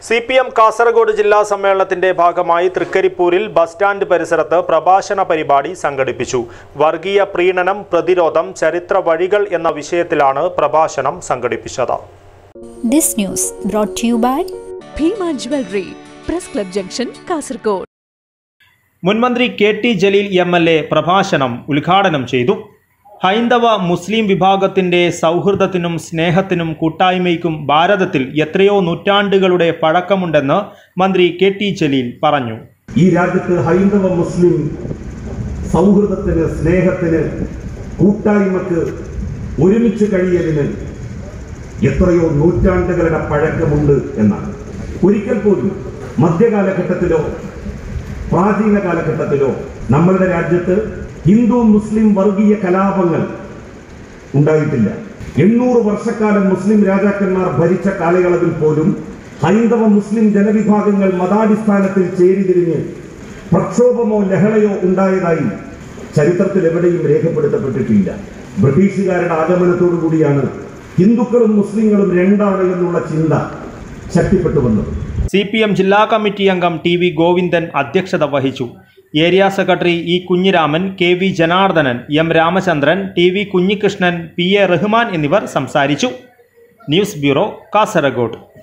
C P M Kasaragod ജില്ലാ സമ്മേളനത്തിന്റെ ഭാഗമായി തൃക്കരിപ്പൂരിൽ ബസ് സ്റ്റാൻഡ് പരിസരത്ത് പ്രഭാഷണ പരിപാടി സംഘടിപ്പിച്ചു വർഗീയ പ്രീണനം പ്രതിരോധം ചരിത്ര വഴികൾ എന്ന വിഷയത്തിലാണ് പ്രഭാഷണം സംഘടിപ്പിച്ചത് This news brought to you by Bhima jewellery press club junction Kasaragod മുൻമന്ത്രി K T Jaleel M L A പ്രഭാഷണം ഉദ്ഘാടനം ചെയ്തു ഹൈന്ദവ മുസ്ലിം വിഭാഗത്തിന്റെ സൗഹൃദത്തിനും സ്നേഹത്തിനും കൂട്ടായ്മയ്ക്കും ഭാരതത്തിൽ എത്രയോ നൂറ്റാണ്ടുകളുടെ പഴക്കമുണ്ടെന്ന് മന്ത്രി കെ ടി ജലീൽ പറഞ്ഞു ഈ രാജ്യത്ത് ഹൈന്ദവ മുസ്ലിം സൗഹൃദത്തിന് സ്നേഹത്തിന് കൂട്ടായ്മക്ക് ഒരുമിച്ച് കഴിയലിന് എത്രയോ നൂറ്റാണ്ടുകളുടെ പഴക്കമുണ്ട് എന്നാണ് ഒരിക്കൽ പോലും മധ്യകാലഘട്ടത്തിലോ പ്രാചീന കാലഘട്ടത്തിലോ നമ്മളുടെ രാജ്യത്ത് ഹിന്ദു മുസ്ലിം വർഗീയ കലാപങ്ങൾ ഉണ്ടായിട്ടില്ല എണ്ണൂറ് വർഷക്കാലം മുസ്ലിം രാജാക്കന്മാർ ഭരിച്ച കാലയളവിൽ പോലും ഹൈന്ദവ മുസ്ലിം ജനവിഭാഗങ്ങൾ മതാടിസ്ഥാനത്തിൽ ചേരിതിരിഞ്ഞ് പ്രക്ഷോഭമോ ലഹളയോ ഉണ്ടായതായി ചരിത്രത്തിൽ എവിടെയും രേഖപ്പെടുത്തപ്പെട്ടിട്ടില്ല ബ്രിട്ടീഷുകാരുടെ ആഗമനത്തോടു കൂടിയാണ് ഹിന്ദുക്കളും മുസ്ലിങ്ങളും രണ്ടാണ് എന്നുള്ള ചിന്ത ശക്തിപ്പെട്ടു വന്നത് സി പി എം ജില്ലാ കമ്മിറ്റി അംഗം ടി വി ഗോവിന്ദൻ അധ്യക്ഷത വഹിച്ചു area secretary E Kunhiraman K V Janardanan M Ramachandran T V Kunhikrishnan P A Rahman എന്നിവർ സംസാരിച്ചു ന്യൂസ് ബ്യൂറോ കാസർഗോഡ്